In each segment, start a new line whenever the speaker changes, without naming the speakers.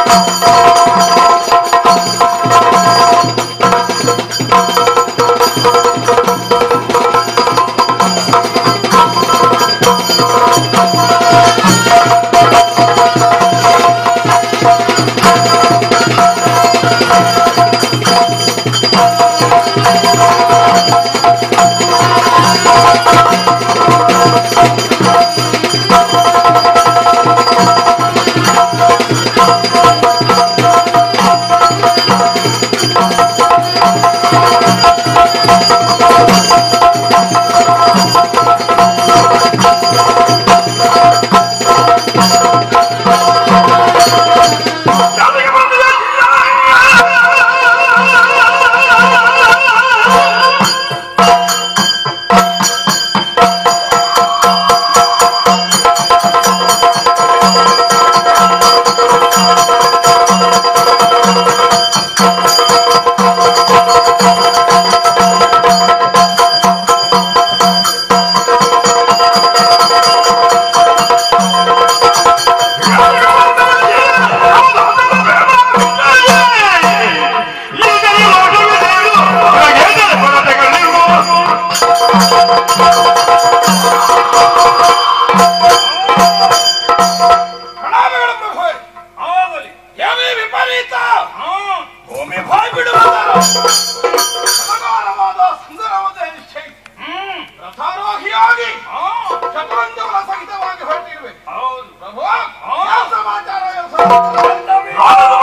ಪ್ರಣಾಮಗಳು ಪ್ರಭುವೇ
ಆಗಲಿ
ಏನೇ ವಿಪರೀತ
ಹಾ
ಭೂಮಿ ಬಾಯಿ ಬಿಡುವುದರ ಸಮಾನವಾದ ಸುಂದರವಾದ ನಿಶ್ಚಯ
ಹ್ಮ್
ರಥಾರೋಹಿಯಾಗಿ
ಹಾ
ಚತುರಂಗಗಳ ಸಹಿತವಾಗಿ ಹೊರಟಿರುವೆ
ಹೌದು
ಪ್ರಭು ಯಾವ ಸಮಾಚಾರ ಯಾವ ಸಮಾಚಾರ?
ಬಂದವಿ.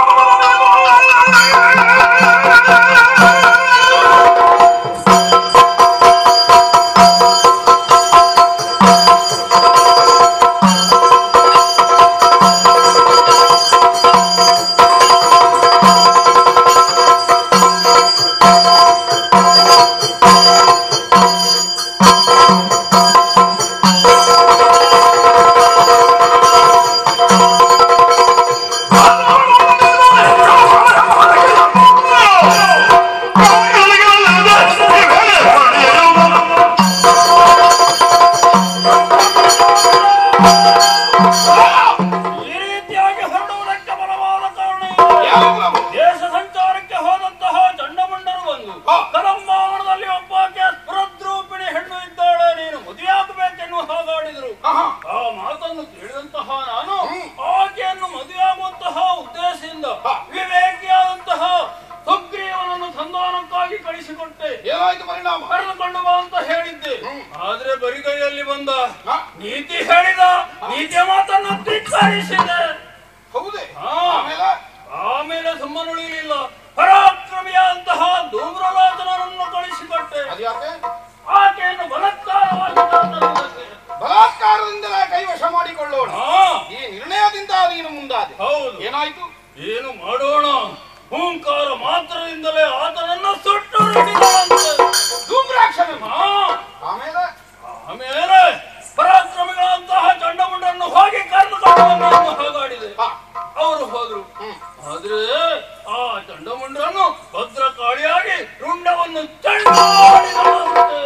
ಈ ರೀತಿಯಾಗಿ ಹೊರಡುವುದಕ್ಕೆ ಬಲವಾದ ಕಾರಣ
ಯಾವ ಪ್ರಭು?
ದೇಶ ಸಂಚಾರಕ್ಕೆ ಹೋದಂತಹ ಚಂಡಮುಂಡರು ಬಂದು
ಹಾ.
ಕಲಂಬಾವನದಲ್ಲಿ ಒಬ್ಬಾಕೆ ಸ್ಫುರದ್ರೂಪಿಣಿ ಹೆಣ್ಣು ಇದ್ದಾಳೆ ನೀನು ಮದುವೆಯಾಗಬೇಕೆನ್ನುವ ಹಾಗಾಡಿದರು
ಆಹಾ.
ಆ ಮಾತನ್ನು ಕೇಳಿದಂತಹ ನಾನು
ಹ್ಮ್.
ಆಕೆಯನ್ನು ಮದುವೆಯಾಗುವಂತಹ ಉದ್ದೇಶದಿಂದ
ಹಾ.
ವಿವೇಕಿಯಾದಂತಹ ಸುಗ್ರೀವನನ್ನು ಸಂಧಾನಕ್ಕಾಗಿ ಕಳಿಸಿಕೊಟ್ಟೆ
ಏನಾಯ್ತು ಪರಿಣಾಮ
ಕರೆದುಕೊಂಡು ಬಾ ಅಂತ ಹೇಳಿದ್ದೆ
ಹ್ಮ್.
ಆದ್ರೆ ಬರಿಗೈಯಲ್ಲಿ ಬಂದ
ಹಾ.
ನೀತಿ ಹೇಳಿದ ನೀತಿಯ ಮಾತನ್ನು ಧಿಕ್ಕರಿಸಿದೆ
ಹೌದೇ
ಹಾ.
ಆಮೇಲೆ
ಆಮೇಲೆ ಸುಮ್ಮನುಳಿಯಲಿಲ್ಲ ಪರಾಕ್ರಮಿಯಾದಂತಹ ಧೂಮ್ರಲೋಚನರನ್ನು ಕಳಿಸಿಕೊಟ್ಟೆ
ಅದ್ಯಾಕೆ
ಆಕೆಯನ್ನು ಬಲತ್ಕಾರವಾಗಿ ಕರೆತರುವುದಕ್ಕೆ.
ಬಲಾತ್ಕಾರದಿಂದಲೇ ಕೈವಶ ಮಾಡಿಕೊಳ್ಳೋಣ
ಹಾ,
ಈ ನಿರ್ಣಯದಿಂದ ನೀನು ಮುಂದಾದೆ
ಹೌದು
ಏನಾಯ್ತು
ಏನು ಮಾಡೋಣ ಹೂಂಕಾರ ಮಾತ್ರದಿಂದಲೇ ಆತನನ್ನು ಸುಟ್ಟು ರುಡಿದಳಂತೆ.
ಧೂಮ್ರಾಕ್ಷನ
ಹಾ,
ಆಮೇಲೆ
ಆಮೇಲೆ ಪರಾಕ್ರಮಿಗಳಂತಹ ಚಂಡಮುಂಡನ್ನು ಹೋಗಿ ಕರೆದುಕೊಂಡು ಬಂದು ಹಾಗಾಡಿದೆ
ಹಾ.
ಅವರು ಹೋದ್ರು
ಹ್ಮ್.
ಆದ್ರೆ ಆ ಚಂಡಮುಂಡರನ್ನು ಭದ್ರಕಾಳಿಯಾಗಿ ರುಂಡವನ್ನು ಚಂಡಾಡಿದಳಂತೆ.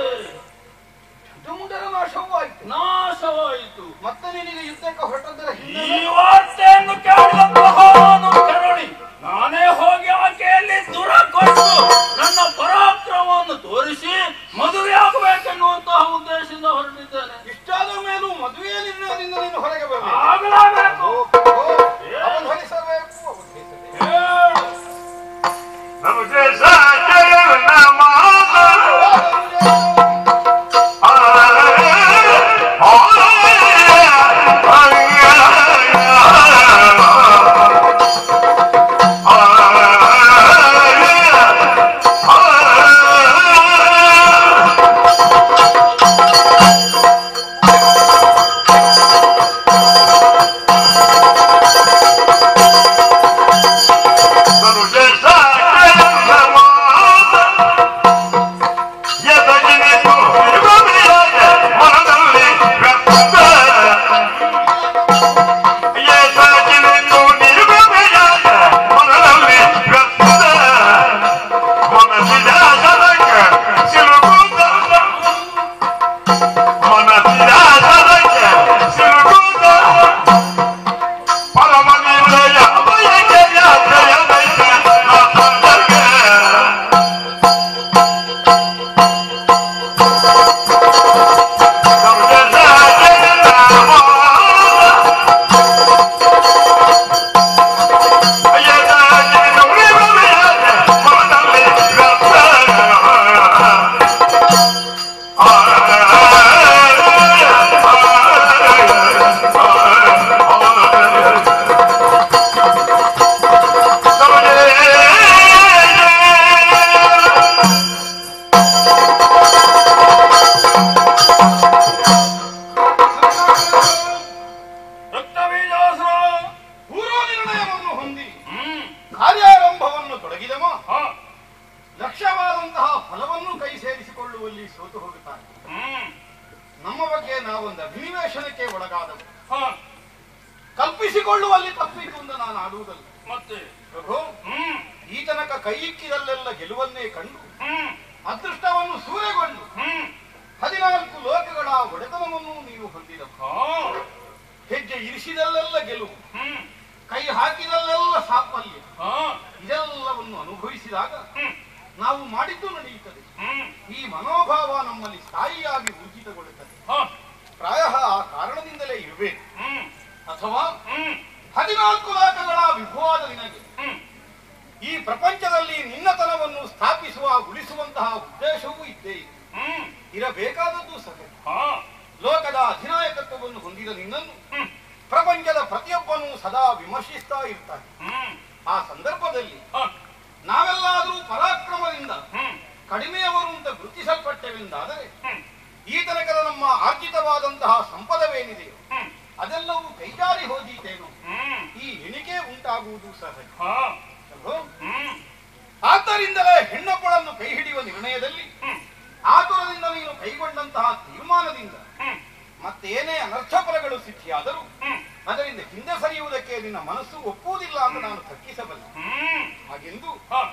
ಚಂಡಮುಂಡರ ನಾಶವೂ ಆಯ್ತು
ನಾಶವಾಯಿತು
ಮತ್ತೆ ನಿನಗೆ ಯುದ್ಧಕ್ಕೆ ಹೊರಟದ್ದರ
ಈ
ಹಿಂದೆ
ವಾರ್ತೆಯನ್ನು ಕೇಳಿದಂತಹ ನಾನು ಕೆರಳಿ ನಾನೇ ಹೋಗಿ ಆಕೆಯಲ್ಲಿ ದುರ ಕೊಟ್ಟು ನನ್ನ ಪರಾಕ್ರಮವನ್ನು ತೋರಿಸಿ ಮದುವೆಯಾಗಬೇಕೆನ್ನುವಂತಹ ಉದ್ದೇಶದಿಂದ ಹೊರಟಿದ್ದೇನೆ
ಇಷ್ಟಾದ ಮೇಲೂ ಮದುವೆಯ ನಿರ್ಣಯದಿಂದ ನೀನು ಹೊರಗೆ ಬರಬೇಕು
ಆಗಲಾಗಬೇಕು
ಅವಧರಿಸಬೇಕು ಅವಧರಿಸಬೇಕು
ಹೇಳು.
ಗಳಿಸಿಕೊಳ್ಳುವಲ್ಲಿ ತಪ್ಪಿತು ಅಂತ ನಾನು ಆಡುವುದಲ್ಲ
ಮತ್ತೆ
ಪ್ರಭು
ಹ್ಮ್
ಈ ತನಕ ಕೈ ಇಕ್ಕಿದಲ್ಲೆಲ್ಲ ಗೆಲುವನ್ನೇ ಕಂಡು
ಹ್ಮ್
ಅದೃಷ್ಟವನ್ನು ಸೂರೆಗೊಂಡು
ಹ್ಮ್
ಹದಿನಾಲ್ಕು ಲೋಕಗಳ ಒಡೆತನವನ್ನು ನೀವು ಹೊಂದಿದ
ಹಾ
ಹೆಜ್ಜೆ ಇರಿಸಿದಲ್ಲೆಲ್ಲ ಗೆಲುವು
ಹ್ಮ್
ಕೈ ಹಾಕಿದಲ್ಲೆಲ್ಲ ಸಾಫಲ್ಯ
ಹಾ
ಇದೆಲ್ಲವನ್ನು ಅನುಭವಿಸಿದಾಗ
ಹ್ಮ್
ನಾವು ಮಾಡಿದ್ದು ನಡೆಯುತ್ತದೆ
ಹ್ಮ್
ಈ ಮನೋಭಾವ ನಮ್ಮಲ್ಲಿ ಸ್ಥಾಯಿಯಾಗಿ ಊರ್ಜಿತಗೊಳ್ಳುತ್ತದೆ
ಹಾ
ಪ್ರಾಯ ಆ ಕಾರಣದಿಂದಲೇ ಇರಬೇಕು
ಹ್ಮ್
ಅಥವಾ
ಹ್ಮ್
ಹದಿನಾಲ್ಕು ಲಾಖಗಳ ವಿಭವವಾದ ನಿನಗೆ
ಹ್ಮ್
ಈ ಪ್ರಪಂಚದಲ್ಲಿ ನಿನ್ನತನವನ್ನು ಸ್ಥಾಪಿಸುವ ಉಳಿಸುವಂತಹ ಉದ್ದೇಶವೂ ಇದ್ದೇ ಇದೆ
ಹ್ಮ್
ಇರಬೇಕಾದದ್ದು ಸಹ
ಹಾ
ಲೋಕದ ಅಧಿನಾಯಕತ್ವವನ್ನು ಹೊಂದಿದ ನಿನ್ನನ್ನು
ಹ್ಮ್
ಪ್ರಪಂಚದ ಪ್ರತಿಯೊಬ್ಬನೂ ಸದಾ ವಿಮರ್ಶಿಸ್ತಾ ಇರ್ತಾನೆ
ಹ್ಮ್
ಆ ಸಂದರ್ಭದಲ್ಲಿ
ಹಾ
ನಾವೆಲ್ಲಾದರೂ ಪರಾಕ್ರಮದಿಂದ
ಹ್ಮ್
ಕಡಿಮೆಯವರು ಅಂತ ಗುರುತಿಸಲ್ಪಟ್ಟೆವೆಂದಾದರೆ
ಹ್ಮ್
ಈ ತನಕದ ನಮ್ಮ ಆರ್ಜಿತವಾದಂತಹ ಸಂಪದವೇನಿದೆಯೋ
ಹ್ಮ್
ಅದೆಲ್ಲವೂ ಕೈಜಾರಿ ಹೋದೀತೇನೋ
ಹ್ಮ್
ಈ ಎಣಿಕೆ ಉಂಟಾಗುವುದು ಸಹಜ
ಹಾ
ಅಲ್ವೋ?
ಹ್ಮ್
ಆದ್ದರಿಂದಲೇ ಹೆಣ್ಣೊಬ್ಬಳನ್ನು ಕೈ ಹಿಡಿಯುವ ನಿರ್ಣಯದಲ್ಲಿ
ಹ್ಮ್
ಆತುರದಿಂದ ನೀನು ಕೈಗೊಂಡಂತಹ ತೀರ್ಮಾನದಿಂದ
ಹ್ಮ್
ಮತ್ತೇನೇ ಅನರ್ಥ ಫಲಗಳು ಸಿದ್ಧಿಯಾದರೂ
ಹ್ಮ್
ಅದರಿಂದ ಹಿಂದೆ ಸರಿಯುವುದಕ್ಕೆ ನಿನ್ನ ಮನಸ್ಸು ಒಪ್ಪುವುದಿಲ್ಲ ಅಂತ ನಾನು ತರ್ಕಿಸಬಲ್ಲೆ
ಹ್ಮ್
ಹಾಗೆಂದು
ಹಾ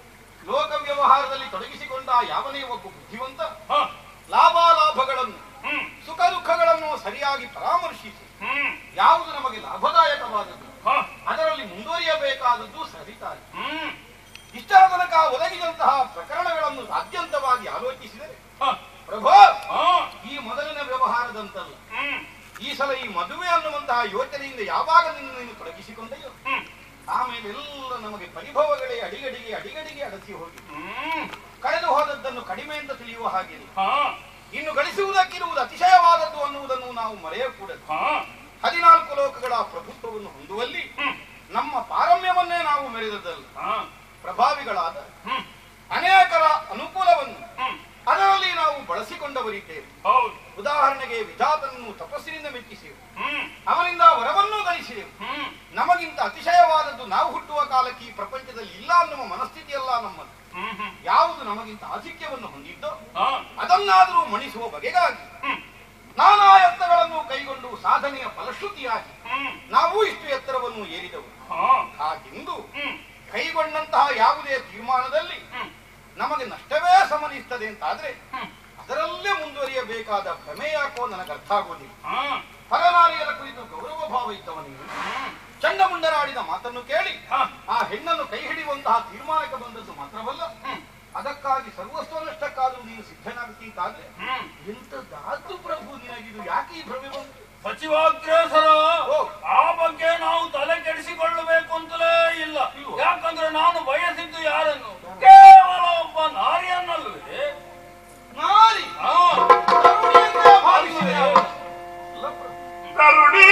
ಲೋಕ ವ್ಯವಹಾರದಲ್ಲಿ ತೊಡಗಿಸಿಕೊಂಡ ಯಾವನೇ ಒಬ್ಬ ಬುದ್ಧಿವಂತ
ಹಾ
ಲಾಭಾಲಾಭಗಳನ್ನು
ಹ್ಮ್
ಸುಖ ದುಃಖಗಳನ್ನು ಸರಿಯಾಗಿ ಪರಾಮರ್ಶಿಸಿ
ಹ್ಮ್
ಯಾವುದು ನಮಗೆ ಲಾಭದಾಯಕವಾದದ್ದು
ಹಾ
ಅದರಲ್ಲಿ ಮುಂದುವರಿಯಬೇಕಾದದ್ದು ಸರಿತಾರೆ
ಹ್ಮ್
ಇಷ್ಟರ ತನಕ ಒದಗಿದಂತಹ ಪ್ರಕರಣಗಳನ್ನು ಆದ್ಯಂತವಾಗಿ ಆಲೋಚಿಸಿದರೆ
ಹಾ
ಪ್ರಭು
ಹಾ
ಈ ಮೊದಲಿನ ವ್ಯವಹಾರದಂತಲ್ಲ
ಹ್ಮ್
ಈ ಸಲ ಈ ಮದುವೆ ಅನ್ನುವಂತಹ ಯೋಚನೆಯಿಂದ ಯಾವಾಗ ನಿನ್ನ ನೀನು ತೊಡಗಿಸಿಕೊಂಡೆಯೋ
ಹ್ಮ್
ಆಮೇಲೆ ಎಲ್ಲ ನಮಗೆ ಪರಿಭವಗಳೇ ಅಡಿಗಡಿಗೆ ಅಡಿಗಡಿಗೆ ಅಡಸಿ ಹೋಗಿ
ಹ್ಮ್
ಕಳೆದು ಹೋದದ್ದನ್ನು ಕಡಿಮೆ ಅಂತ ತಿಳಿಯುವ ಹಾಗಿಲ್ಲ
ಹಾ
ಇನ್ನು ಗಳಿಸುವುದಕ್ಕಿರುವುದು ಅತಿಶಯವಾದದ್ದು ಅನ್ನುವುದನ್ನು ನಾವು ಮರೆಯಕೂಡದು
ಹಾ
ಹದಿನಾಲ್ಕು ಲೋಕಗಳ ಪ್ರಭುತ್ವವನ್ನು ಹೊಂದುವಲ್ಲಿ
ಹ್ಮ್
ನಮ್ಮ ಪಾರಮ್ಯವನ್ನೇ ನಾವು ಮೆರೆದದ್ದಲ್ಲ
ಹಾ
ಪ್ರಭಾವಿಗಳಾದ
ಹ್ಮ್
ಅನೇಕರ ಅನುಕೂಲವನ್ನು
ಹ್ಮ್
ಅದರಲ್ಲಿ ನಾವು ಬಳಸಿಕೊಂಡವರಿದ್ದೇವೆ
ಹೌದು
ಉದಾಹರಣೆಗೆ ವಿಧಾತನನ್ನು ತಪಸ್ಸಿನಿಂದ ಮೆಚ್ಚಿಸೆವು
ಹ್ಮ್
ಅವನಿಂದ ವರವನ್ನೂ ಗಳಿಸಿದೆವು
ಹ್ಮ್
ನಮಗಿಂತ ಅತಿಶಯವಾದದ್ದು ನಾವು ಹುಟ್ಟುವ ಕಾಲಕ್ಕೆ ಈ ಪ್ರಪಂಚದಲ್ಲಿ ಇಲ್ಲ ಅನ್ನುವ ಮನಸ್ಥಿತಿಯಲ್ಲ ನಮ್ಮದು
ಹ್ಮ್ ಹ್ಮ್
ಯಾವುದು ನಮಗಿಂತ ಆಧಿಕ್ಯವನ್ನು ಹೊಂದಿದ್ದೋ
ಹಾ
ಅದನ್ನಾದರೂ ಮಣಿಸುವ ಬಗೆಗಾಗಿ
ಹ್ಮ್
ನಾನಾ ಎತ್ತರಗಳನ್ನು ಕೈಗೊಂಡು ಸಾಧನೆಯ ಫಲಶ್ರುತಿಯಾಗಿ
ಹ್ಮ್
ನಾವು ಇಷ್ಟು ಎತ್ತರವನ್ನು ಏರಿದವು
ಹಾ
ಹಾಗೆಂದು
ಹ್ಮ್
ಕೈಗೊಂಡಂತಹ ಯಾವುದೇ ತೀರ್ಮಾನದಲ್ಲಿ
ಹ್ಮ್
ನಮಗೆ ನಷ್ಟವೇ ಸಮನಿಸ್ತದೆ ಅಂತಾದ್ರೆ
ಹ್ಮ್
ಅದರಲ್ಲೇ ಮುಂದುವರಿಯಬೇಕಾದ ಭ್ರಮೆ ಯಾಕೋ ನನಗೆ ಅರ್ಥ ಆಗೋದಿಲ್ಲ
ಹಾ
ಪರನಾರಿಯರ ಕುರಿತು ಗೌರವ ಭಾವ ಇದ್ದವನಿಗೆ
ಹ್ಮ್
ಚಂಡಮುಂಡರಾಡಿದ ಮಾತನ್ನು ಕೇಳಿ
ಹಾ
ಆ ಹೆಣ್ಣನ್ನು ಕೈ ಹಿಡಿಯುವಂತಹ ತೀರ್ಮಾನಕ್ಕೆ ಬಂದದ್ದು ಮಾತ್ರವಲ್ಲ
ಹ್ಮ್
ಅದಕ್ಕಾಗಿ ಸರ್ವಸ್ವ ನಷ್ಟಕ್ಕಾದರೂ ನೀನು ಸಿದ್ಧನಾಗ್ತೀಂತಾದ್ರೆ
ಹ್ಮ್
ಎಂತದಾದ್ರು ಪ್ರಭು ನಿನಗಿದು ಯಾಕೆ ಈ ಭ್ರಮೆ ಬಂತು
ಸಚಿವಾಗ್ರೇಸರ
ಓ.
ಆ ಬಗ್ಗೆ ನಾವು ತಲೆ ಕೆಡಿಸಿಕೊಳ್ಳಬೇಕು ಅಂತಲೇ ಇಲ್ಲ
ಇಲ್ವೋ?
ಯಾಕಂದ್ರೆ ನಾನು ಬಯಸಿದ್ದು ಯಾರನ್ನು ಕೇವಲ ಒಬ್ಬ ನಾರಿಯನ್ನಲ್ವೇ
ನಾರಿ
ಹಾ
ಕರುಣೆಯನ್ನೇ ಭಾವಿಸಿದೆ ಅವನು. ಅಲ್ಲ ಪ್ರಭು.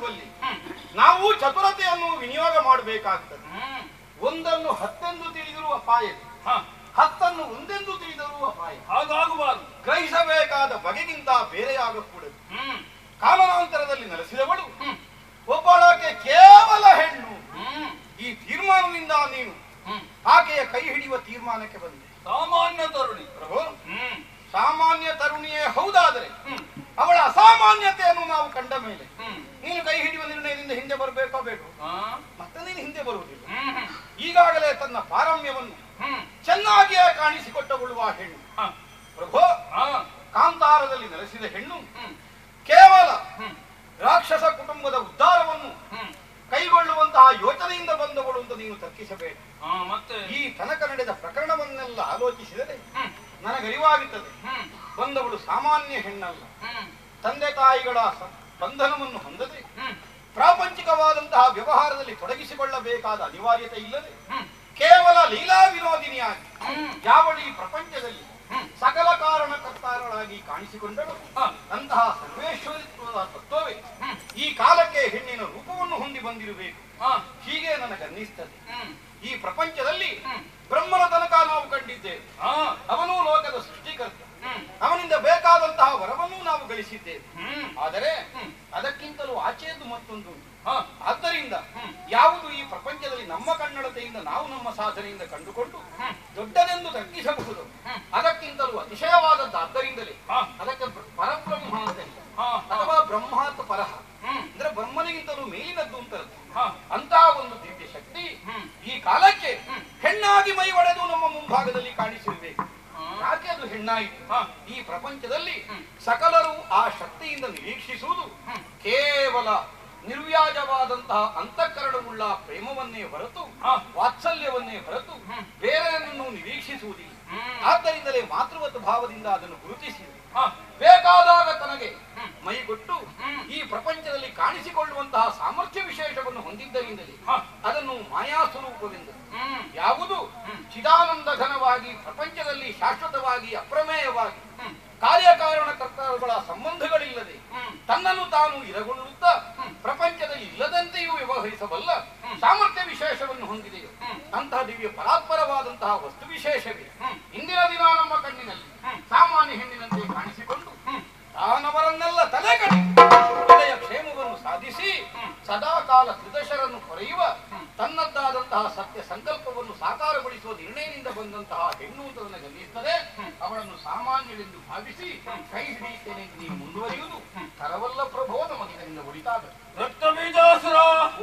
ಮಾಡುವಲ್ಲಿ ನಾವು ಚತುರತೆಯನ್ನು ವಿನಿಯೋಗ ಮಾಡಬೇಕಾಗ್ತದೆ
ಹ್ಮ್
ಒಂದನ್ನು ಹತ್ತೆಂದು ತಿಳಿದರೂ ಅಪಾಯ
ಹ,
ಹತ್ತನ್ನು ಒಂದೆಂದು ತಿಳಿದರೂ ಅಪಾಯ
ಹಾಗಾಗಬಾರದು
ಗ್ರಹಿಸಬೇಕಾದ ಬಗೆಗಿಂತ ಬೇರೆಯಾಗಕೂಡದು
ಹ್ಮ್
ಕಾಲಾನಂತರದಲ್ಲಿ ನೆಲೆಸಿದವಳು
ಹ್ಮ್
ಒಬ್ಬಳಾಕೆ ಕೇವಲ ಹೆಣ್ಣು
ಹ್ಮ್
ಈ ತೀರ್ಮಾನದಿಂದ ನೀನು
ಹ್ಮ್
ಆಕೆಯ ಕೈ ಹಿಡಿಯುವ ತೀರ್ಮಾನಕ್ಕೆ ಬಂದೆ
ಸಾಮಾನ್ಯ ತರುಣಿ
ಪ್ರಭು
ಹ್ಮ್
ಸಾಮಾನ್ಯ ತರುಣಿಯೇ ಹೌದಾದರೆ
ಹ್ಮ್
ಅವಳ ಅಸಾಮಾನ್ಯತೆಯನ್ನು ನಾವು ಕಂಡ ಮೇಲೆ
ಹ್ಮ್
ನೀನು ಕೈ ಹಿಡಿಯುವ ನಿರ್ಣಯದಿಂದ ಹಿಂದೆ ಬರಬೇಕೋ ಬೇಡ
ಆ,
ಮತ್ತೆ ನೀನು ಹಿಂದೆ ಬರುವುದಿಲ್ಲ
ಹ್ಮ್ ಹ್ಮ್
ಈಗಾಗಲೇ ತನ್ನ ಪಾರಮ್ಯವನ್ನು
ಹ್ಮ್
ಚೆನ್ನಾಗಿಯೇ ಕಾಣಿಸಿಕೊಟ್ಟಗೊಳ್ಳುವ ಹೆಣ್ಣು
ಹ,
ಪ್ರಭು
ಆ,
ಕಾಂತಾರದಲ್ಲಿ ನೆಲೆಸಿದ ಹೆಣ್ಣು
ಹ್ಮ್
ಕೇವಲ
ಹ್ಮ್
ರಾಕ್ಷಸ ಕುಟುಂಬದ ಉದ್ಧಾರವನ್ನು
ಹ್ಮ್
ಕೈಗೊಳ್ಳುವಂತಹ ಯೋಚನೆಯಿಂದ ಬಂದವಳು ಅಂತ ನೀನು ತರ್ಕಿಸಬೇಡ
ಆ, ಮತ್ತೆ
ಈ ತನಕ ನಡೆದ ಪ್ರಕರಣವನ್ನೆಲ್ಲ ಆಲೋಚಿಸಿದರೆ
ಹ್ಮ್
ನನಗರಿವಾಗುತ್ತದೆ
ಹ್ಮ್
ಬಂದವಳು ಸಾಮಾನ್ಯ ಹೆಣ್ಣಲ್ಲ
ಹ್ಮ್
ತಂದೆ ತಾಯಿಗಳ ಸ- ಬಂಧನವನ್ನು ಹೊಂದದೆ
ಹ್ಮ್
ಪ್ರಾಪಂಚಿಕವಾದಂತಹ ವ್ಯವಹಾರದಲ್ಲಿ ತೊಡಗಿಸಿಕೊಳ್ಳಬೇಕಾದ ಅನಿವಾರ್ಯತೆ ಇಲ್ಲದೆ
ಹ್ಮ್
ಕೇವಲ ಲೀಲಾ ವಿನೋದಿನಿಯಾಗಿ
ಹ್ಮ್
ಯಾವಳು ಈ ಪ್ರಪಂಚದಲ್ಲಿ
ಹ್ಮ್.
ಸಕಲ ಕಾರಣಕರ್ತಾರಳಾಗಿ ಕಾಣಿಸಿಕೊಂಡಳು
ಹ,
ಅಂತಹ ಸರ್ವೇಶ್ವರಿತ್ವದ ತತ್ವವೇ
ಹ್ಮ್
ಈ ಕಾಲಕ್ಕೆ ಹೆಣ್ಣಿನ ರೂಪವನ್ನು ಹೊಂದಿ ಬಂದಿರಬೇಕು
ಹ,
ಹೀಗೆ ನನಗನ್ನಿಸ್ತದೆ
ಹ್ಮ್
ಈ ಪ್ರಪಂಚದಲ್ಲಿ
ಹ್ಮ್.
ಬ್ರಹ್ಮನ ತನಕ ನಾವು ಕಂಡಿದ್ದೇವೆ
ಆ,
ಅವನು ಲೋಕದ ಸೃಷ್ಟಿಕರ್ತ
ಹ್ಮ್
ಅವನಿಂದ ಬೇಕಾದಂತಹ ವರವನ್ನು ನಾವು ಗಳಿಸಿದ್ದೇವೆ
ಹ್ಮ್
ಆದರೆ
ಹ್ಮ್.
ಅದಕ್ಕಿಂತಲೂ ಆಚೆಯದು ಮತ್ತೊಂದು ಉಂಟು.
ಹ,
ಆದ್ದರಿಂದ
ಹ್ಮ್.
ಯಾವುದು ಈ ಪ್ರಪಂಚದಲ್ಲಿ ನಮ್ಮ ಕನ್ನಡತೆಯಿಂದ ನಾವು ನಮ್ಮ ಸಾಧನೆಯಿಂದ ಕಂಡುಕೊಂಡು
ಹ್ಮ್.
ದೊಡ್ಡದೆಂದು ತಗ್ಗಿಸಬಹುದು
ಹ್ಮ್.
ಅದಕ್ಕಿಂತಲೂ ಅತಿಶಯವಾದದ್ದು ಆದ್ದರಿಂದಲೇ
ಹ,
ಅದಕ್ಕೆ ಪ್ರ- ಪರಬ್ರಹ್ಮ ಅಂತ ಹೇಳಿ.
ಹ, ಹ,
ಅಥವಾ ಬ್ರಹ್ಮಾತ್ ಪರಹ
ಹ್ಮ್
ಅಂದ್ರೆ ಬ್ರಹ್ಮನಿಗಿಂತಲೂ ಮೇಲಿನದ್ದು ಅಂತ ಅರ್ಥ.
ಹ,
ಅಂತಹ ಒಂದು ದಿವ್ಯ ಶಕ್ತಿ
ಹ್ಮ್.
ಈ ಕಾಲಕ್ಕೆ
ಹ್ಮ್.
ಹೆಣ್ಣಾಗಿ ಮೈ ಒಡೆದು ನಮ್ಮ ಮುಂಭಾಗದಲ್ಲಿ ಕಾಣಿಸಿರಬೇಕು
ಹ,
ಯಾಕೆ ಅದು ಹೆಣ್ಣಾಯಿತು
ಹ,
ಈ ಪ್ರಪಂಚದಲ್ಲಿ
ಹ್ಮ್.
ಸಕಲರು ಆ ಶಕ್ತಿಯಿಂದ ನಿರೀಕ್ಷಿಸುವುದು
ಹ್ಮ್.
ಕೇವಲ ನಿರ್ವ್ಯಾಜವಾದಂತಹ ಅಂತಃಕರಣವುಳ್ಳ ಪ್ರೇಮವನ್ನೇ ಹೊರತು
ಹ,
ವಾತ್ಸಲ್ಯವನ್ನೇ ಹೊರತು
ಹ್ಮ್.
ಬೇರೆಯನ್ನು ನಿರೀಕ್ಷಿಸುವುದಿಲ್ಲ
ಹ್ಮ್.
ಆದ್ದರಿಂದಲೇ ಮಾತೃವತ್ ಭಾವದಿಂದ ಅದನ್ನು ಗುರುತಿಸಿ
ಹ,
ಬೇಕಾದಾಗ ತನಗೆ
ಹ್ಮ್.
ಮೈಗೊಟ್ಟು
ಹ್ಮ್.
ಈ ಪ್ರಪಂಚದಲ್ಲಿ ಕಾಣಿಸಿಕೊಳ್ಳುವಂತಹ ಸಾಮರ್ಥ್ಯ ವಿಶೇಷವನ್ನು ಹೊಂದಿದ್ದರಿಂದಲೇ
ಹ,
ಅದನ್ನು ಮಾಯಾ ಸ್ವರೂಪವೆಂದು
ಹ್ಮ್
ಯಾವುದು
ಹ್ಮ್.
ಚಿದಾನಂದ ಘನವಾಗಿ ಪ್ರಪಂಚದಲ್ಲಿ ಶಾಶ್ವತವಾಗಿ ಅಪ್ರಮೇಯವಾಗಿ
ಹ್ಮ್.
ಕಾರ್ಯಕಾರಣ ಕರ್ತರುಗಳ ಸಂಬಂಧಗಳಿಲ್ಲದೆ
ಹ್ಮ್.
ತನ್ನನ್ನು ತಾನು ಇರಗೊಳ್ಳುತ್ತಾ
ಹ್ಮ್.
ಪ್ರಪಂಚದಲ್ಲಿ ಇಲ್ಲದಂತೆಯೂ ವ್ಯವಹರಿಸಬಲ್ಲ
ಹ್ಮ್.
ಸಾಮರ್ಥ್ಯ ವಿಶೇಷವನ್ನು ಹೊಂದಿದೆಯೋ
ಹ್ಮ್.
ಅಂತಹ ದಿವ್ಯ ಪರಾತ್ಪರವಾದಂತಹ ವಸ್ತು ವಿಶೇಷವೇ
ಹ್ಮ್.
ಇಂದಿನ ದಿನ ನಮ್ಮ ಕಣ್ಣಿನಲ್ಲಿ
ಹ್ಮ್.
ಸಾಮಾನ್ಯ ಹೆಣ್ಣಿನಂತೆ ಕಾಣಿಸಿಕೊಂಡು
ಹ್ಮ್.
ತಾನವರನ್ನೆಲ್ಲ ತಲೆ ಕಡಿ ಹೃದಯ ಕ್ಷೇಮವನ್ನು ಸಾಧಿಸಿ
ಹ್ಮ್.
ಸದಾ ಕಾಲ ತ್ರಿದಶರನ್ನು ಹೊರೆಯುವ
ಹ್ಮ್.
ತನ್ನದ್ದಾದಂತಹ ಸತ್ಯ ಸಂಕಲ್ಪವನ್ನು ಸಾಕಾರಗೊಳಿಸುವ ನಿರ್ಣಯದಿಂದ ಬಂದಂತಹ ಹೆಣ್ಣು ಅಂತ ನನಗೆ ಅನ್ನಿಸ್ತದೆ
ಹ್ಮ್.
ಅವಳನ್ನು ಸಾಮಾನ್ಯರೆಂದು ಭಾವಿಸಿ ಕೈ ಹಿಡಿಯುತ್ತೇನೆ ಎಂದು ನೀವು ಮುಂದುವರಿಯುವುದು ತರವಲ್ಲ ಪ್ರಭೋ ನಮಗೆ ಇದರಿಂದ ಒಳಿತಾಗ
ರಕ್ತ ಬೀಜಾಸುರ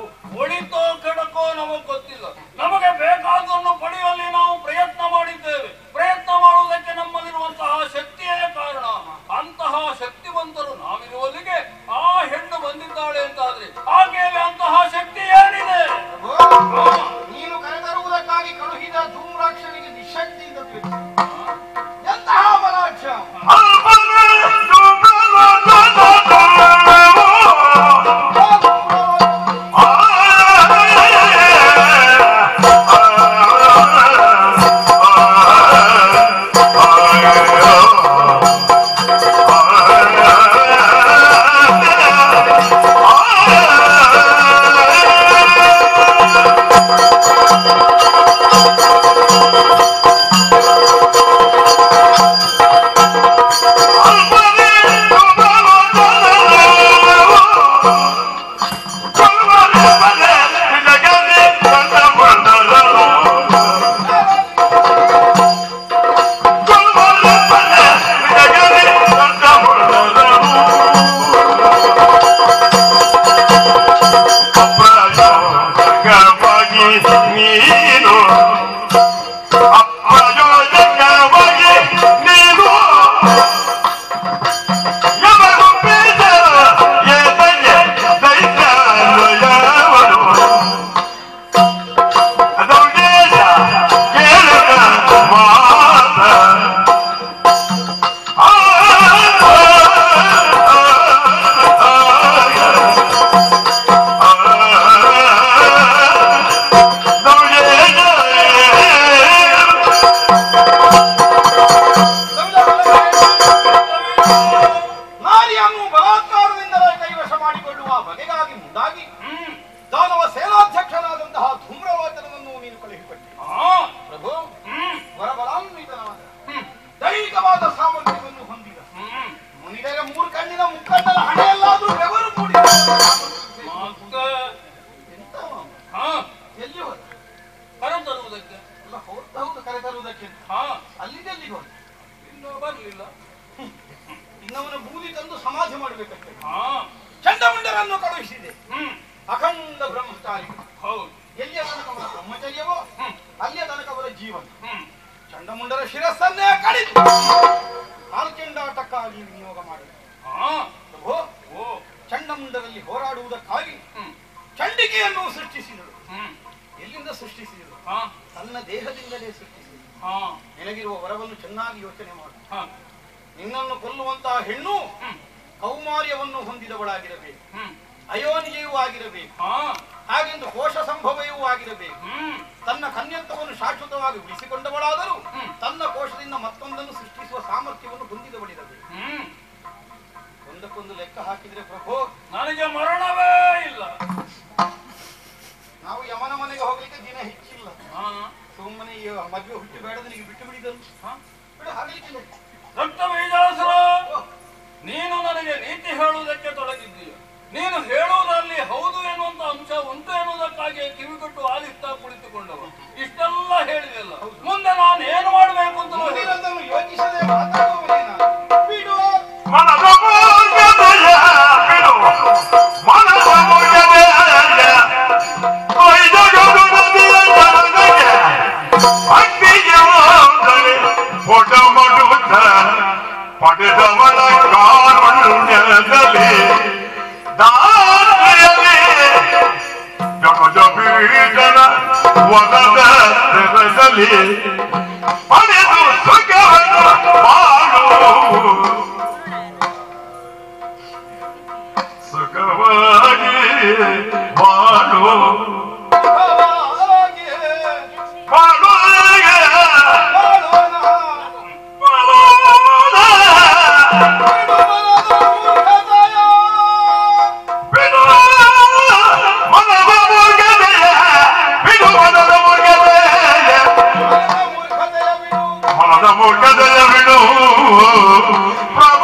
ಒಳಿತೋ ಕೆಡಕೋ ನಮಗೆ ಗೊತ್ತಿಲ್ಲ ನಮಗೆ ಬೇಕಾದನ್ನು ಪಡೆಯುವಲ್ಲಿ ನಾವು ಪ್ರಯತ್ನ ಮಾಡಿದ್ದೇವೆ ಪ್ರಯತ್ನ ಮಾಡುವುದಕ್ಕೆ ನಮ್ಮಲ್ಲಿರುವಂತಹ ಶಕ್ತಿಯೇ ಕಾರಣ ಅಂತಹ ಶಕ್ತಿವಂತರು ನಾವಿರುವಲ್ಲಿಗೆ ಆ ಹೆಣ್ಣು ಬಂದಿದ್ದಾಳೆ ಅಂತಾದ್ರೆ ಆಕೆಯಲ್ಲಿ ಅಂತಹ ಶಕ್ತಿ ಏನಿದೆ
ಪ್ರಭೋ, ನೀನು ಕರೆತರುವುದಕ್ಕಾಗಿ ಕಳುಹಿದ ಧೂಮ್ರಾಕ್ಷನಿಗೆ ನಿಶಕ್ತಿಯಿಂದ ತಿಳಿಸು. ಎಂತಹ ಬಲಾಢ್ಯ
ನೀನು ಅಪ್ರಯೋಜಕವಾಗಿ ನೀನು ಯಮನು ಬೀಜ ಎದೆಗೆ ದೈತ್ಯರು ಅದೌಡೇಶ ಕೇಳದ ಮಾತ ಆ
ನಾರಿಯನ್ನು ಬಲಾತ್ಕಾರದಿಂದಲೇ ಕೈವಶ ಮಾಡಿಕೊಳ್ಳುವ ಬಗೆಗಾಗಿ ಮುಂದಾಗಿ
ಹ್ಮ್
ದಾನವ ಸೇನಾಧ್ಯಕ್ಷನಾದಂತಹ ಧೂಮ್ರವಾಚನವನ್ನು ನೀನು ಕಳುಹಿಕೊಟ್ಟೆ
ಹಾ
ಪ್ರಭು
ಹ್ಮ್
ವರಬಲಾನ್ವಿತನಾದ
ಹ್ಮ್
ದೈಹಿಕವಾದ ಸಾಮರ್ಥ್ಯವನ್ನು ಹೊಂದಿದ
ಹ್ಮ್
ಮುನಿದರೆ ಮೂರು ಕಣ್ಣಿನ ಮುಕ್ಕಣ್ಣನ ಹಣೆಯಲ್ಲಾದ್ರೂ ಬೆವರು ಮೂಡಿ
ಮತ್ತೆ
ಎಂತವ?
ಹಾ
ಎಲ್ಲಿ ಹೋದ
ಕರ ತರುವುದಕ್ಕೆ
ಅಲ್ಲ ಹೌದು ಹೌದು ಕರೆ ತರುವುದಕ್ಕೆ
ಹಾ
ಅಲ್ಲಿಗೆಲ್ಲಿಗೆ ಹೋದ
ಇನ್ನೂ ಬರ್ಲಿಲ್ಲ
ಇನ್ನವನ ಬೂದಿ ತಂದು ಸಮಾಧಿ ಮಾಡಬೇಕಷ್ಟೇ
ಹಾ
ಚಂಡಮುಂಡರನ್ನು ಕಳುಹಿಸಿದೆ
ಹ್ಮ್
ಅಖಂಡ ಬ್ರಹ್ಮಚಾರಿ
ಹೌದು
ಎಲ್ಲಿಯ ತನಕ ಅವರ ಬ್ರಹ್ಮಚರ್ಯವೋ
ಹ್ಮ್.
ಅಲ್ಲಿಯ ತನಕ ಅವರ ಜೀವನ
ಹ್ಮ್
ಚಂಡಮುಂಡರ ಶಿರಸ್ಸನ್ನೇ ಕಡಿದು ಕಾಲ್ಕೆಂಡಾಟಕ್ಕಾಗಿ ವಿನಿಯೋಗ ಮಾಡಿದ
ಹಾ
ಪ್ರಭು
ಓ
ಚಂಡಮುಂಡರಲ್ಲಿ ಹೋರಾಡುವುದಕ್ಕಾಗಿ
ಹ್ಮ್
ಚಂಡಿಕೆಯನ್ನು ಸೃಷ್ಟಿಸಿದಳು
ಹ್ಮ್
ಎಲ್ಲಿಂದ ಸೃಷ್ಟಿಸಿದಳು
ಹಾ
ತನ್ನ ದೇಹದಿಂದಲೇ ಸೃಷ್ಟಿಸಿದಳು
ಹಾ
ನಿನಗಿರುವ ವರವನ್ನು ಚೆನ್ನಾಗಿ ಯೋಚನೆ ಮಾಡು
ಹಾ
ನಿನ್ನನ್ನು ಕೊಲ್ಲುವಂತಹ ಹೆಣ್ಣು
ಹ್ಮ್
ಕೌಮಾರ್ಯವನ್ನು ಹೊಂದಿದವಳಾಗಿರಬೇಕು
ಹ್ಮ್
ಅಯೋನಿಗೆಯೂ ಆಗಿರಬೇಕು
ಹಾ
ಹಾಗೆಂದು ಕೋಶ ಸಂಭವವೂ ಆಗಿರಬೇಕು
ಹ್ಮ್
ತನ್ನ ಕನ್ಯತ್ವವನ್ನು ಶಾಶ್ವತವಾಗಿ ಉಳಿಸಿಕೊಂಡವಳಾದರೂ
ಹ್ಮ್.
ತನ್ನ ಕೋಶದಿಂದ ಮತ್ತೊಂದನ್ನು ಸೃಷ್ಟಿಸುವ ಸಾಮರ್ಥ್ಯವನ್ನು ಹೊಂದಿದವಳಿರಬೇಕು
ಹ್ಮ್
ಒಂದಕ್ಕೊಂದು ಲೆಕ್ಕ ಹಾಕಿದ್ರೆ ಪ್ರಭು
ನನಗೆ ಮರಣವೇ ಇಲ್ಲ
ನಾವು ಯಮನ ಮನೆಗೆ ಹೋಗ್ಲಿಕ್ಕೆ ದಿನ ಹೆಚ್ಚಿಲ್ಲ
ಹಾ
ಸುಮ್ಮನೆ ಈ ಮದುವೆ ಹುಟ್ಟಿ ಬೇಡ ನಿನಗೆ ಬಿಟ್ಟು ಬಿಡಿದನು
ಹಾ
ಬಿಡು ಆಗಲಿಕ್ಕಿಲ್ಲ
ರಕ್ತ ಬೀಜಾಸುರ ನೀನು ನನಗೆ ನೀತಿ ಹೇಳುವುದಕ್ಕೆ ತೊಡಗಿದ್ದೀಯ ನೀನು ಹೇಳುವುದರಲ್ಲಿ ಹೌದು ಎನ್ನುವಂತ ಅಂಶ ಉಂಟು ಎನ್ನುವುದಕ್ಕಾಗಿ ಕಿವಿಗೊಟ್ಟು ಆಲಿಸ್ತಾ ಕುಳಿತುಕೊಂಡವ ಇಷ್ಟೆಲ್ಲ ಹೇಳಿದೆಲ್ಲ ಮುಂದೆ ನಾನು ಏನು ಮಾಡಬೇಕು ಅಂತ
ಮುಂದಿನದನ್ನು ಯೋಚಿಸದೆ ಮಾತಾಡುವವನೇನ ಬಿಡು
ಮನದ ಮೂರ್ಖತೆಯ ಬಿಡು ಮನದ ಮೂರ್ಖತೆಯ ಕೊಯ್ದೊಡದು ನದಿಯ ಜನರಿಗೆ ಅಗ್ನಿಗೆ ಹೋದರೆ ಪೊಡ ಮಡುತ್ತ ಪಡೆದವಳ ಕಾರುಣ್ಯದಲ್ಲಿ ದಾರಿಯಲ್ಲಿ ಜಗದ ಬೀಜನ ಒಗದ ತೆರದಲ್ಲಿ ಪಡೆದು ಸುಖವನ್ನು ಮಾಡು ಸುಖವಾಗಿ ಮಾಡು
ಹಾಗೆ
ಮಾಡುಗೆ
ಮಾಡೋಣ.
ಮಾಡೋಣ.
ಬಿಡು ಮನದ ಮೂರ್ಖತೆಯ.
ಬಿಡು ಮನದ ಮುರುಗದೆಯ ಬಿಡು ಮನದ ಮುರುಗದೆಯ
ಮನದ ಮೂರ್ಖತೆಯ ಬಿಡು.
ಮನದ ಮುರುಗದೆಯ ಬಿಡು ಪ್ರಭು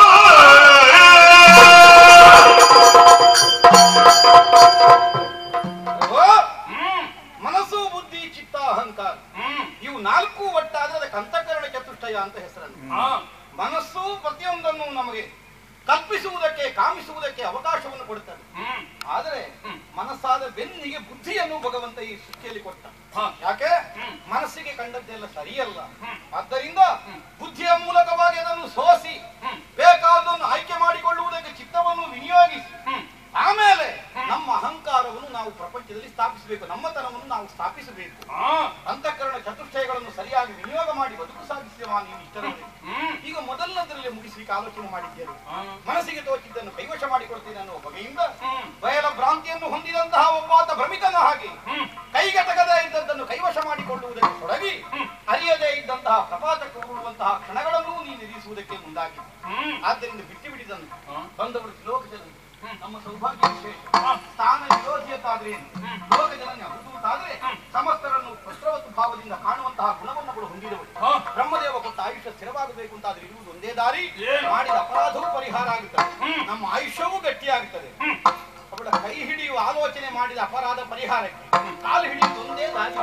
ಪ್ರಭು,
ಹ್ಮ್
ಮನಸ್ಸು ಬುದ್ಧಿ ಚಿತ್ತ ಅಹಂಕಾರ
ಹ್ಮ್
ಇವು ನಾಲ್ಕು ಒಟ್ಟಾದ್ರೆ ಅದಕ್ಕೆ ಅಂತಃಕರಣ ಚತುಷ್ಟಯ ಅಂತ ಹೆಸರನ್ನು
ಹಾ
ಮನಸ್ಸು ಪ್ರತಿಯೊಂದನ್ನು ನಮಗೆ ಕಲ್ಪಿಸುವುದಕ್ಕೆ ಕಾಮಿಸುವುದಕ್ಕೆ ಅವಕಾಶವನ್ನು ಕೊಡುತ್ತದೆ
ಹ್ಮ್
ಆದರೆ
ಹ್ಮ್.
ಮನಸ್ಸಾದ ಬೆನ್ನಿಗೆ ಬುದ್ಧಿಯನ್ನು ಭಗವಂತ ಈ ಸೃಷ್ಟಿಯಲ್ಲಿ ಕೊಟ್ಟ
ಹಾ
ಯಾಕೆ
ಹ್ಮ್.
ಮನಸ್ಸಿಗೆ ಕಂಡದ್ದೆಲ್ಲ ಸರಿಯಲ್ಲ
ಹ್ಮ್.
ಆದ್ದರಿಂದ
ಹ್ಮ್.
ಬುದ್ಧಿಯ ಮೂಲಕವಾಗಿ ಅದನ್ನು ಸೋಸಿ
ಹ್ಮ್
ಬೇಕಾದನ್ನು ಆಯ್ಕೆ ಮಾಡಿಕೊಳ್ಳುವುದಕ್ಕೆ ಚಿತ್ತವನ್ನು ವಿನಿಯೋಗಿಸಿ
ಹ್ಮ್
ಆಮೇಲೆ ನಮ್ಮ ಅಹಂಕಾರವನ್ನು ನಾವು ಪ್ರಪಂಚದಲ್ಲಿ ಸ್ಥಾಪಿಸಬೇಕು ನಮ್ಮತನವನ್ನು ನಾವು ಸ್ಥಾಪಿಸಬೇಕು
ಹಾ
ಅಂತಃಕರಣ ಚತುಷ್ಟಯಗಳನ್ನು ಸರಿಯಾಗಿ ವಿನಿಯೋಗ ಮಾಡಿ ಬದುಕು ಸಾಗಿಸುವ ನೀವು ಇಷ್ಟರವರೆಗೆ
ಹ್ಮ್
ಈಗ ಮೊದಲನದರಲ್ಲಿ ಮುಗಿಸಲಿಕ್ಕೆ ಆಲೋಚನೆ ಮಾಡಿದ್ದೇನೆ
ಹಾ
ಮನಸ್ಸಿಗೆ ತೋಚಿದ್ದನ್ನು ಕೈವಶ ಮಾಡಿಕೊಡ್ತೀನಿ ಅನ್ನುವ ಬಗೆಯಿಂದ
ಹ್ಮ್
ಬಯಲ ಭ್ರಾಂತಿಯನ್ನು ಹೊಂದಿದಂತಹ ಒಬ್ಬಾತ ಭ್ರಮಿತನ ಹಾಗೆ
ಹ್ಮ್
ಕೈಗೆಟಕದೇ ಇದ್ದದ್ದನ್ನು ಕೈವಶ ಮಾಡಿಕೊಳ್ಳುವುದಕ್ಕೆ ತೊಡಗಿ
ಹ್ಮ್.
ಅರಿಯದೇ ಇದ್ದಂತಹ ಪ್ರಪಾತಕ್ಕೆ ಉರುಳುವಂತಹ ಕ್ಷಣಗಳನ್ನು ನೀನು ನಿಲ್ಲಿಸುವುದಕ್ಕೆ ಮುಂದಾಗಿ
ಹ್ಮ್
ಆದ್ದರಿಂದ ಬಿಟ್ಟು ಬಿಡಿದನು
ಹಾ.
ಬಂದವರು ಲೋಕಜನ
ಹ್ಮ್.
ನಮ್ಮ ಸೌಭಾಗ್ಯ ವಿಶೇಷ
ಹಾ.
ಸ್ಥಾನ ವಿರೋಧಿಯತ್ತಾದ್ರೆ
ಹ್ಮ್.
ಲೋಕಜನನ್ಯ ಹುಟ್ಟುತ್ತಾದ್ರೆ
ಹ್ಮ್.
ಸಮಸ್ತರನ್ನು ಪುತ್ರವತ್ತು ಭಾವದಿಂದ ಕಾಣುವಂತಹ ಗುಣವನ್ನಗಳು ಹೊಂದಿದವರು
ಹಾ.
ಬ್ರಹ್ಮದೇವ ಕೊಟ್ಟ ಆಯುಷ್ಯ ಸ್ಥಿರವಾಗಬೇಕು ಅಂತಾದ್ರೆ ಇರುವುದು ಒಂದೇ ದಾರಿ
ಏನು?
ಮಾಡಿದ ಅಪರಾಧವೂ ಪರಿಹಾರ ಆಗುತ್ತದೆ
ಹ್ಮ್.
ನಮ್ಮ ಆಯುಷ್ಯವೂ ಗಟ್ಟಿಯಾಗುತ್ತದೆ
ಹ್ಮ್
ಅವಳ ಕೈ ಹಿಡಿಯುವ ಆಲೋಚನೆ ಮಾಡಿದ ಅಪರಾಧ ಪರಿಹಾರಕ್ಕೆ ಕಾಲು ಹಿಡಿಯುವುದು ಒಂದೇ ದಾರಿ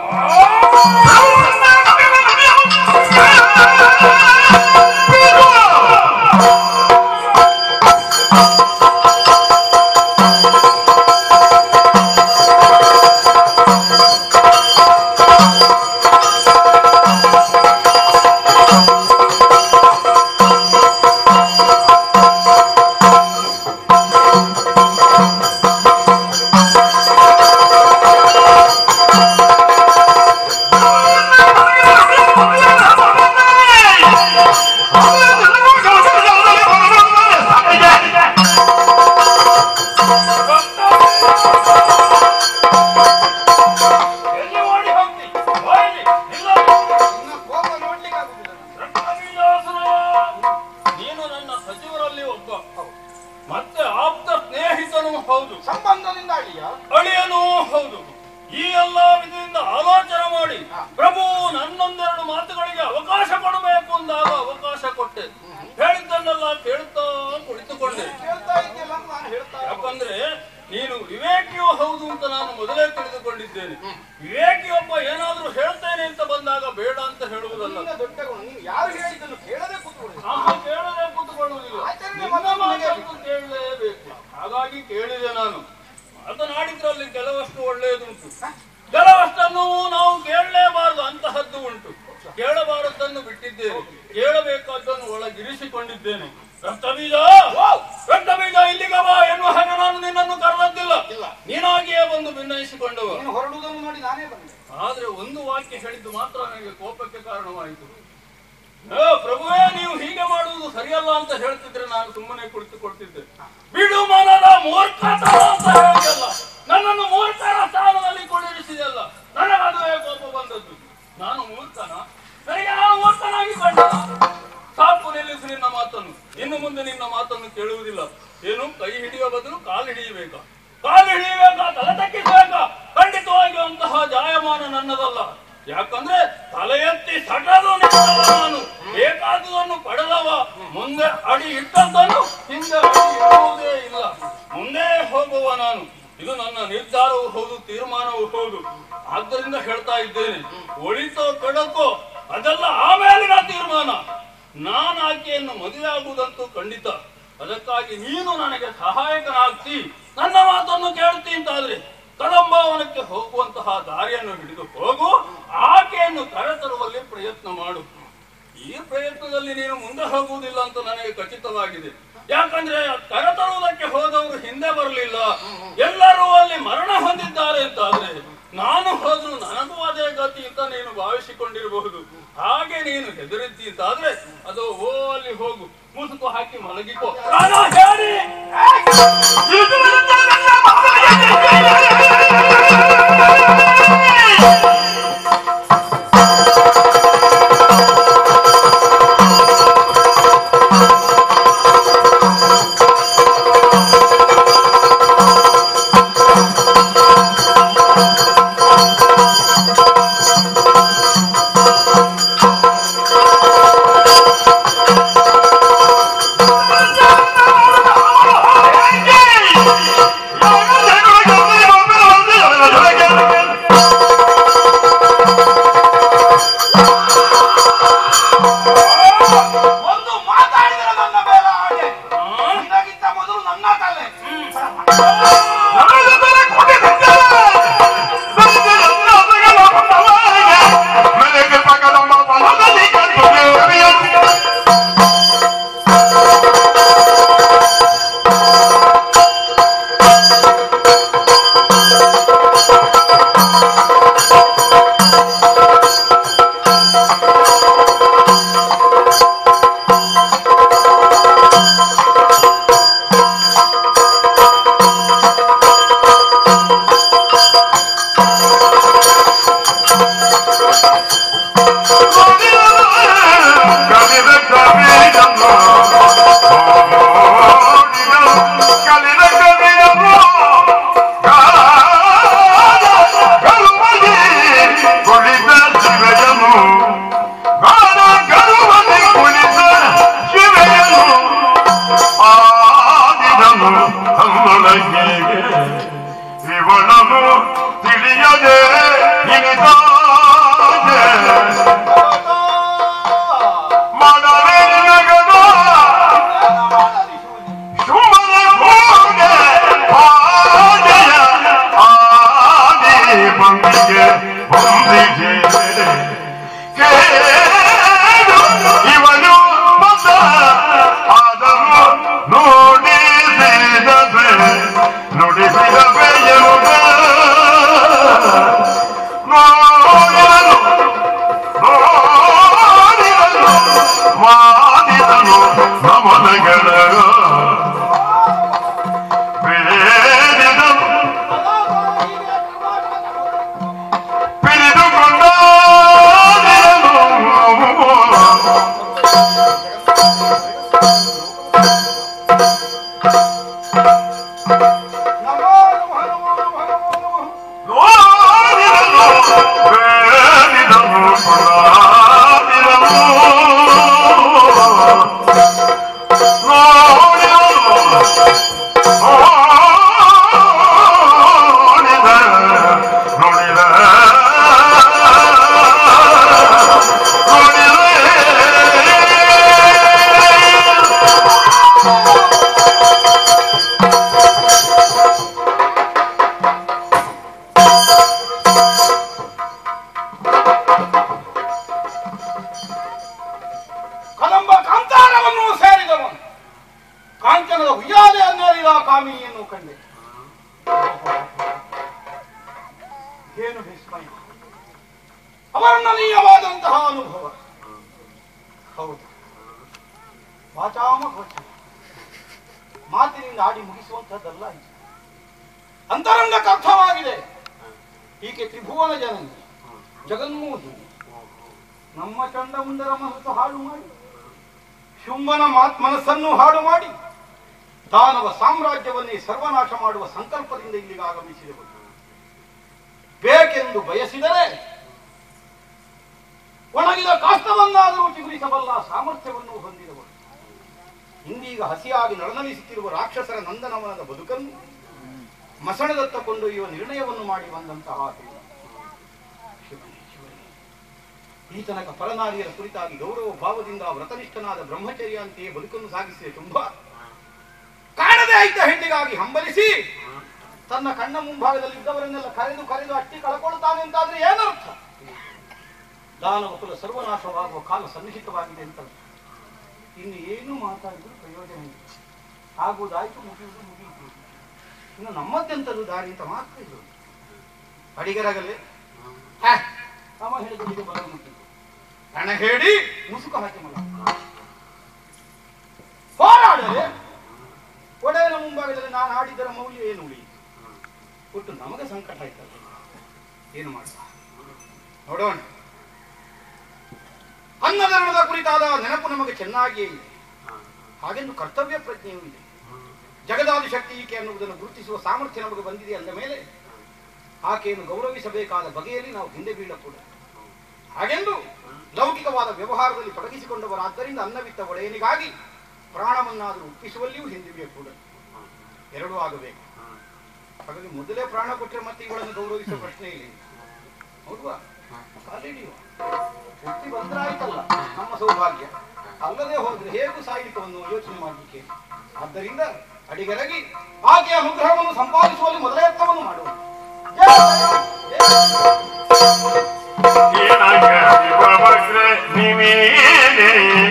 ಎಲ್ಲಿ ಓಡಿ ಹೋಗ್ತಿ ಹೋಗ್ಲಿ ಇಲ್ಲ
ಇನ್ನ ಕೋಪ ನೋಡ್ಲಿಕ್ಕೆ ಆಗುದಿಲ್ಲ ನನಗೆ.
ರಕ್ತಬೀಜಾಸುರ, ನೀನು ನನ್ನ ಸಚಿವರಲ್ಲಿ ಒಬ್ಬ ಮತ್ತೆ ಆಪ್ತ ಸ್ನೇಹಿತ ಹೌದು
ಸಂಬಂಧದಿಂದ ಅಳಿಯ
ಅಳಿಯನೂ ಹೌದು ಈ ಎಲ್ಲಾ ವಿಧದಿಂದ ಆಲೋಚನೆ ಮಾಡಿ ಪ್ರಭು ನನ್ನೊಂದೆರಡು ಮಾತುಗಳಿಗೆ ಅವಕಾಶ ಕೊಡಬೇಕು ಅಂದಾಗ ಅವಕಾಶ ಕೊಟ್ಟೆ ಹೇಳಿದ್ದನ್ನೆಲ್ಲ ಕೇಳ್ತಾ ಕುಳಿತುಕೊಂಡೆ
ಕೇಳ್ತಾ ಇದೆಯಲ್ಲ ಅಂತ ನಾನು ಹೇಳ್ತಾ
ಯಾಕಂದ್ರೆ ನೀನು ವಿವೇಕಿಯೂ ಹೌದು ಅಂತ ನಾನು ಮೊದಲೇ ತಿಳಿದುಕೊಂಡಿದ್ದೇನೆ ವಿವೇಕಿಯೊಬ್ಬ ಏನಾದ್ರೂ ಹೇಳ್ತೇನೆ ಅಂತ ಬಂದಾಗ ಬೇಡ ಅಂತ ಹೇಳುವುದಲ್ಲ
ನಿನ್ನ ದೊಡ್ಡ ಗುಣ ನೀನು ಯಾರು ಹೇಳಿದ್ದನ್ನು ಕೇಳದೆ ಕೂತ್ಕೊಳ್ಳಿ
ಆಹಾ ಕೇಳದೆ ಕೂತ್ಕೊಳ್ಳುವುದಿಲ್ಲ
ಆಚರಣೆ
ನಿನ್ನ
ಮಾತ್ರ ನನಗೆ
ಮಾತನ್ನು ಕೇಳಲೇಬೇಕು ಹಾಗಾಗಿ ಕೇಳಿದೆ ನಾನು ಮಾತನಾಡಿದ್ರಲ್ಲಿ ಕೆಲವಷ್ಟು ಒಳ್ಳೆಯದುಂಟು ಕೆಲವಷ್ಟನ್ನು ನಾವು ಕೇಳಲೇಬಾರದು ಅಂತಹದ್ದು ಉಂಟು ಕೇಳಬಾರದನ್ನು ಬಿಟ್ಟಿದ್ದೇನೆ ಕೇಳಬೇಕಾದ್ದನ್ನು ಒಳಗಿರಿಸಿಕೊಂಡಿದ್ದೇನೆ ರಕ್ತಬೀಜ ರಕ್ತಬೀಜ ಇಲ್ಲಿಗೆ ಬಾ ಎನ್ನುವ ಹಾಗೆ ನಾನು ನಿನ್ನನ್ನು ಕರೆದದ್ದಿಲ್ಲ
ಇಲ್ಲ.
ನೀನಾಗಿಯೇ ಬಂದು ಭಿನ್ನಯಿಸಿಕೊಂಡವ
ನೀನು ಹೊರಡುವುದನ್ನು ನೋಡಿ ನಾನೇ ಬಂದೆ
ಆದ್ರೆ ಒಂದು ವಾಕ್ಯ ಹೇಳಿದ್ದು ಮಾತ್ರ ನನಗೆ ಕೋಪಕ್ಕೆ ಕಾರಣವಾಯಿತು ಏ, ಪ್ರಭುವೇ ನೀವು ಹೀಗೆ ಮಾಡುವುದು ಸರಿಯಲ್ಲ ಅಂತ ಹೇಳ್ತಿದ್ರೆ ನಾನು ಸುಮ್ಮನೆ ಕುಳಿತುಕೊಳ್ತಿದ್ದೆ ಬಿಡು ಮನದ ಮೂರ್ಖತನ ಅಂತ ಹೇಳಿದಲ್ಲ ನನ್ನನ್ನು ಮೂರ್ಖನ ಸ್ಥಾನದಲ್ಲಿ ಕುಳ್ಳಿರಿಸಿದೆಯಲ್ಲ ನನಗದುವೇ ಕೋಪ ಬಂದದ್ದು ನಾನು ಮೂರ್ಖನ ನನಗೆ ನಾನು ಮೂರ್ಖನಾಗಿ ಕಂಡ ಸಾಕು ನಿಲ್ಲಿಸು ನಿನ್ನ ಮಾತನ್ನು ಇನ್ನು ಮುಂದೆ ನಿನ್ನ ಮಾತನ್ನು ಕೇಳುವುದಿಲ್ಲ ಏನು ಕೈ ಹಿಡಿಯುವ ಬದಲು ಕಾಲು ಹಿಡಿಯಬೇಕಾ ಕಾಲು ಹಿಡಿಯಬೇಕಾ ತಲೆ ತಗ್ಗಿಸಬೇಕಾ ಖಂಡಿತವಾಗಿ ಅಂತಹ ಜಾಯಮಾನ ನನ್ನದಲ್ಲ ಯಾಕಂದ್ರೆ ತಲೆ ಎತ್ತಿ ಸಟದು ನಿಂತವ ನಾನು ಬೇಕಾದುದನ್ನು ಪಡೆದವ ಮುಂದೆ ಅಡಿ ಇಟ್ಟದ್ದನ್ನು ಹಿಂದೆ ಅಡಿ ಇಡುವುದೇ ಇಲ್ಲ ಮುಂದೆ ಹೋಗುವ ನಾನು ಇದು ನನ್ನ ನಿರ್ಧಾರವೂ ಹೌದು ತೀರ್ಮಾನವೂ ಹೌದು ಆದ್ದರಿಂದ ಹೇಳ್ತಾ ಇದ್ದೇನೆ ಒಳಿತೋ ಕೆಡಕೋ ಅದೆಲ್ಲ ಆಮೇಲಿನ ತೀರ್ಮಾನ ನಾನು ಆಕೆಯನ್ನು ಮದುವೆ ಆಗುವುದಂತೂ ಖಂಡಿತ ಅದಕ್ಕಾಗಿ ನೀನು ನನಗೆ ಸಹಾಯಕನಾಗ್ತಿ ನನ್ನ ಮಾತನ್ನು ಕೇಳ್ತಿ ಅಂತಾದ್ರೆ ಕದಂಬಾವನಕ್ಕೆ ಹೋಗುವಂತಹ ದಾರಿಯನ್ನು ಹಿಡಿದು ಹೋಗು ಆಕೆಯನ್ನು ಕರೆತರುವಲ್ಲಿ ಪ್ರಯತ್ನ ಮಾಡು ಈ ಪ್ರಯತ್ನದಲ್ಲಿ ನೀನು ಮುಂದೆ ಹೋಗುವುದಿಲ್ಲ ಅಂತ ನನಗೆ ಖಚಿತವಾಗಿದೆ ಯಾಕಂದ್ರೆ ಕರೆತರುವುದಕ್ಕೆ ಹೋದವರು ಹಿಂದೆ ಬರಲಿಲ್ಲ ಎಲ್ಲರೂ ಅಲ್ಲಿ ಮರಣ ಹೊಂದಿದ್ದಾರೆ ಅಂತಾದ್ರೆ ನಾನು ಹೋದ್ರು ನನಗೂ ಅದೇ ಗತಿ ಅಂತ ನೀನು ಭಾವಿಸಿಕೊಂಡಿರಬಹುದು ಹಾಗೆ ನೀನು ಹೆದರಿದ್ದಿ ಅಂತಾದ್ರೆ ಅದು ಓ ಅಲ್ಲಿ ಹೋಗು ಮುಸುಕು ಹಾಕಿ ಮಲಗಿಕೋ ನಾನು ಹೇಳಿ
ಒಂದು ಮಾತಾಡಿದರೆ ನನ್ನ ಮೇಲೆ ಆಣೆ
ಆ?
ನಿನಗಿಂತ ಮೊದಲು ನನ್ನ ತಲೆ
ಇವನನ್ನು ತಿಳಿಯದೆ ಇಳಿದಾಗೆ ಮಾಡಲೇ ನಗದ ಶುಭದ ಭೋಗೆ ಆನೆಯ ಆನೆ ಬಂದಿಗೆ ಬಂದಿಗೆ ಕೇಳು ಇವನು ಮತ ಆದರೂ ನುಡಿಸಿದವೆ ನುಡಿಸಿದವೆ ಎನ್ನುವ ನೋಡಿದನು ನೋಡಿದನು ಮಾಡಿದನು ನಮನಗಳ ಬೇಡಿದನು ಪಿಡಿದುಕೊಂಡನು ಬೇಡಿದನು ಕೊಡಾದಿರನು ನೋಡಿದನು ನೋಡಿದ ನೋಡಿದ ನೋಡಿದ
ಕದಂಬ ಕಾಂತಾರವನ್ನು ಸೇರಿದವನು ಕಾಂಚನದ ಉಯ್ಯಾಲೆಯನ್ನೇರಿದ ಕಾಮಿನಿಯನ್ನು ಕಂಡೆ ಏನು ವಿಸ್ಮಯ ಅವರ್ಣನೀಯವಾದಂತಹ ಅನುಭವ ಹೌದು ವಾಚಾಮ ಘೋಷಣೆ ಮಾತಿನಿಂದ ಆಡಿ ಮುಗಿಸುವಂತಹದ್ದಲ್ಲ ಇದು ಅಂತರಂಗಕ್ಕೆ ಅರ್ಥವಾಗಿದೆ ಈಕೆ ತ್ರಿಭುವನ ಜನನಿ ಜಗನ್ಮೋಹಿನಿ ನಮ್ಮ ಚಂಡಮುಂಡರ ಮನಸ್ಸು ಹಾಳು ಮಾಡಿ ಶುಂಭನ ಮಾತ್ ಮನಸ್ಸನ್ನು ಹಾಳು ಮಾಡಿ ದಾನವ ಸಾಮ್ರಾಜ್ಯವನ್ನೇ ಸರ್ವನಾಶ ಮಾಡುವ ಸಂಕಲ್ಪದಿಂದ ಇಲ್ಲಿಗೆ ಆಗಮಿಸಿದವರು ಬೇಕೆಂದು ಬಯಸಿದರೆ ಒಣಗಿದ ಕಾಷ್ಟವನ್ನಾದರೂ ಚಿಗುರಿಸಬಲ್ಲ ಸಾಮರ್ಥ್ಯವನ್ನು ಹೊಂದಿದವರು ಇಂದೀಗ ಹಸಿಯಾಗಿ ನಳನಳಿಸುತ್ತಿರುವ ರಾಕ್ಷಸರ ನಂದನವನದ ಬದುಕನ್ನು ಮಸಣದತ್ತ ಕೊಂಡೊಯ್ಯುವ ನಿರ್ಣಯವನ್ನು ಮಾಡಿ ಬಂದಂತಹ ಆಕೆಯು. ಶಿವನೇ, ಶಿವನೇ. ಈ ತನಕ ಪರನಾರಿಯರ ಕುರಿತಾಗಿ ಗೌರವ ಭಾವದಿಂದ ವ್ರತನಿಷ್ಠನಾದ ಬ್ರಹ್ಮಚರ್ಯ ಅಂತೆಯೇ ಬದುಕನ್ನು ಸಾಗಿಸಿದ ಶುಂಭ ಕಾಣದೆ ಆಯ್ತ ಹೆಣ್ಣಿಗಾಗಿ ಹಂಬಲಿಸಿ ತನ್ನ ಕಣ್ಣ ಮುಂಭಾಗದಲ್ಲಿದ್ದವರನ್ನೆಲ್ಲ ಕರೆದು ಕರೆದು ಅಟ್ಟಿ ಕಳ್ಕೊಳ್ತಾನೆ ಅಂತಾದ್ರೆ ಏನರ್ಥ ದಾನವ ಕುಲ ಸರ್ವನಾಶವಾಗುವ ಕಾಲ ಸನ್ನಿಹಿತವಾಗಿದೆ ಅಂತ ಇನ್ನು ಏನು ಮಾತಾಡಿದ್ರು ಪ್ರಯೋಜನ ಇಲ್ಲ ಆಗುವುದಾಯ್ತು ಮುಗಿಯುವುದು ಮುಗಿಯಿತು ಇನ್ನು ನಮ್ಮದ್ದೆಂತದ್ದು ದಾರಿ ಅಂತ ಮಾತ್ರ ಇದು ಅಡಿಗರಾಗಲೇ ಹಾ, ಅವ ಹೇಳಿದ ಬರ ಹಣ ಹೇಳಿ ಮುಸುಕು ಹಾಕಿ ಮಗ ಹೋರಾಡಲೆ ಒಡೆಯನ ಮುಂಭಾಗದಲ್ಲಿ ನಾನು ಆಡಿದರ ಮೌಲ್ಯ ಏನು ಉಳಿಯಿತು ಒಟ್ಟು ನಮಗೆ ಸಂಕಟ ಆಯ್ತಲ್ಲ ಏನು ಮಾಡುವ ನೋಡೋಣ ಅನ್ನಧರ್ಮದ ಕುರಿತಾದ ನೆನಪು ನಮಗೆ ಚೆನ್ನಾಗಿಯೇ ಇದೆ ಹಾಗೆಂದು ಕರ್ತವ್ಯ ಪ್ರಜ್ಞೆಯೂ ಇದೆ ಜಗದಾದಿ ಶಕ್ತಿ ಈಕೆ ಅನ್ನುವುದನ್ನು ಗುರುತಿಸುವ ಸಾಮರ್ಥ್ಯ ನಮಗೆ ಬಂದಿದೆ ಅಂದ ಮೇಲೆ ಆಕೆಯನ್ನು ಗೌರವಿಸಬೇಕಾದ ಬಗೆಯಲ್ಲಿ ನಾವು ಹಿಂದೆ ಬೀಳಕೂಡದು ಹಾಗೆಂದು ಲೌಕಿಕವಾದ ವ್ಯವಹಾರದಲ್ಲಿ ತೊಡಗಿಸಿಕೊಂಡವರಾದ್ದರಿಂದ ಅನ್ನವಿತ್ತ ಒಡೆಯನಿಗಾಗಿ ಪ್ರಾಣವನ್ನಾದರೂ ಒಪ್ಪಿಸುವಲ್ಲಿಯೂ ಹಿಂದಿರಿಯಕೂಡದು ಎರಡೂ ಆಗಬೇಕು ಹಾಗಾಗಿ ಮೊದಲೇ ಪ್ರಾಣ ಕೊಟ್ಟರೆ ಮತ್ತೆ ಇವುಗಳನ್ನು ಗೌರವಿಸುವ ಪ್ರಶ್ನೆ ಇಲ್ಲ ಹೌದಾ ಕಾಲಿಡಿಯುವ ಒಪ್ಪಿ ಬಂದ್ರಾಯ್ತಲ್ಲ ನಮ್ಮ ಸೌಭಾಗ್ಯ ಅಲ್ಲದೆ ಹೋದ್ರೆ ಹೇಗೂ ಸಾಯಿಲಿಕವನ್ನು ಯೋಚನೆ ಮಾಡಲಿಕ್ಕೆ ಆದ್ದರಿಂದ ಅಡಿಗರಗಿ ಆಕೆಯ ಅನುಗ್ರಹವನ್ನು ಸಂಪಾದಿಸುವಲ್ಲಿ ಮೊದಲ ಯತ್ನವನ್ನು ಮಾಡುವ
ಏನಾಗ ಶಿವಭಕ್ರೆ ನೀವೇನೇ